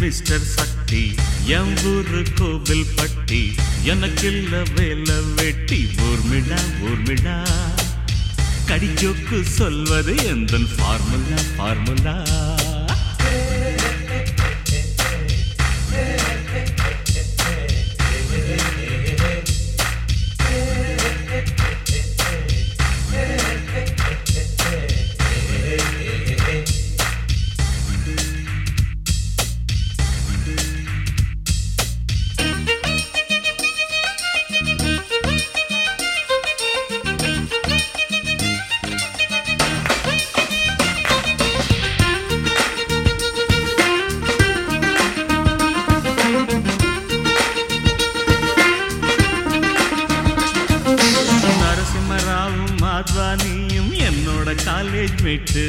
Mister Sakti என் ஊரு கோவில் பட்டி எனக்கில்ல வேலை வெட்டி ஊர்மிழா ஊர்மிழா கடிஜோக்கு சொல்வது எந்த ஃபார்முலா ஃபார்முலா நரசிம்மராவும் மாத்வானியும் என்னோட காலேஜ் மேட்டு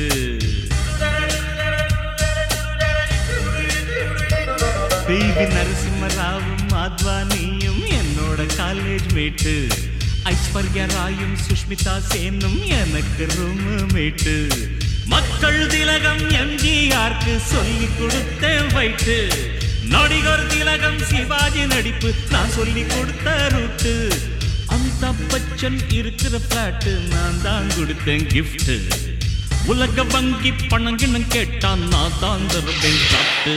பிவி நரசிம்மராவும் மாத்வானியும் என்னோட காலேஜ் மேட்டு ஐஸ்வர்யா ராயும் சுஷ்மிதா சேனும் எனக்கு ரூம் மேட்டு மக்கள் திலகம் எம்ஜிஆருக்கு சொல்லி கொடுத்தேன் வைட்டு நடிகர் திலகம் சிவாஜி நடிப்பு நான் சொல்லி கொடுத்த ரூட்டு அமிதாப் பச்சன் இருக்கிற பிளாட்டு நான் தான் கொடுத்தேன் gift உலக வங்கி பணங்கினம் கேட்டான் நான் தான் தருவேன் காட்டு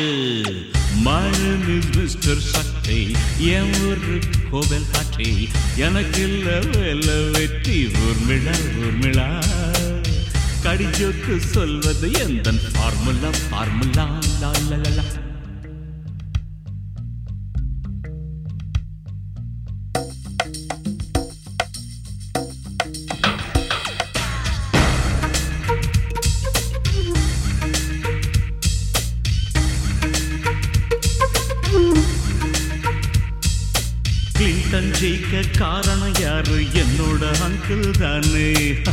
மிஸ்டர் சக்தி என் ஒரு கோவில் காட்டி எனக்கு இல்ல வேலை வெற்றி ஊர்மிழா ஊர்மிழா கடிஜோக்கு சொல்வது எந்த formula formula la la la, la Clinton ஜெயிக்க காரணம் யாரு என்னோட அங்கிள் தானே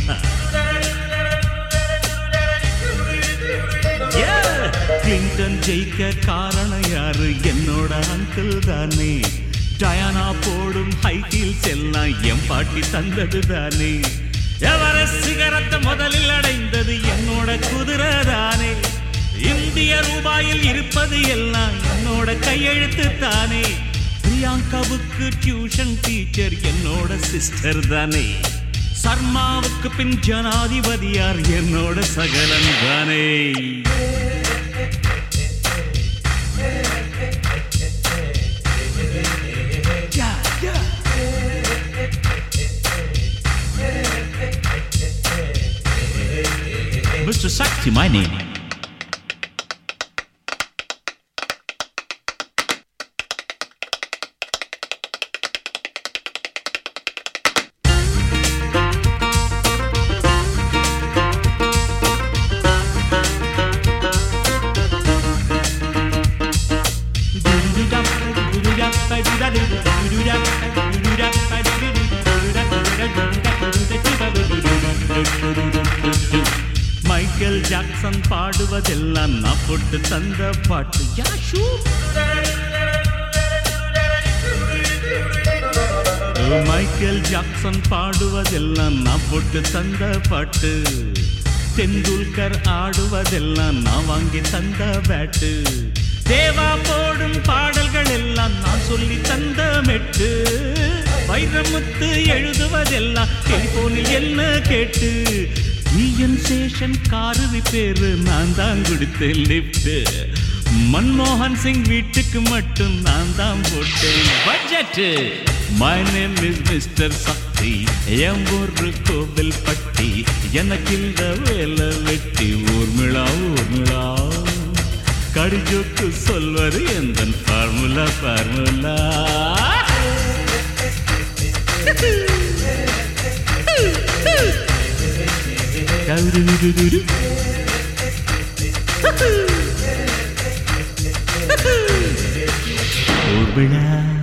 Yeah! கிளின்டன் ஜெயிக்க காரணம் யாரு என்னோட அங்கிள் தானே டயானா போடும் ஹை ஹீல்ஸ் எல்லாம் என் பாட்டி தந்தது தானே எவரெஸ்ட் சிகரத்தை முதலில் அடைந்தது என்னோட குதிரை தானே இந்திய ரூபாயில் இருப்பது எல்லாம் என்னோட கையெழுத்து தானே பிரியாங்காவுக்கு டியூஷன் டீச்சர் என்னோட சிஸ்டர் தானே சர்மாவுக்கு பின் ஜனாதிபதியார் என்னோட சகலன் தானே Yeah, yeah. Mr. Sakti, my name. Michael Jackson பாடுவதெல்லாம் நான் போட்டு தந்த பாட்டு யாஷூ மைக்கேல் ஜாக்சன் பாடுவதெல்லாம் நான் போட்டு தந்த பாட்டு தெண்டுல்கர் ஆடுவதெல்லாம் நான் வாங்கி தந்த பேட்டு தேவா போடும் பாடல்கள் எல்லாம் நான் சொல்லி தந்த மெட்டு வைரமுத்து எழுதுவதெல்லாம் டெலிபோனில் என்ன கேட்டு ஈஎன் சேஷன் காரு பேரு நான் தான் கொடுத்தேன் லிப்ட் மன்மோகன் சிங் வீட்டுக்கு மட்டும் நான் தான் போட்டேன் budget my name is mister Sakti என் ஒரு கோவில் பட்டி எனக்கு இந்த வேலை வெட்டி ஊர்மிழா ஊர்மிழா கடிஜோக்கு சொல்வது எந்த ஃபார்முலா ஃபார்முலா ஊர்மிழா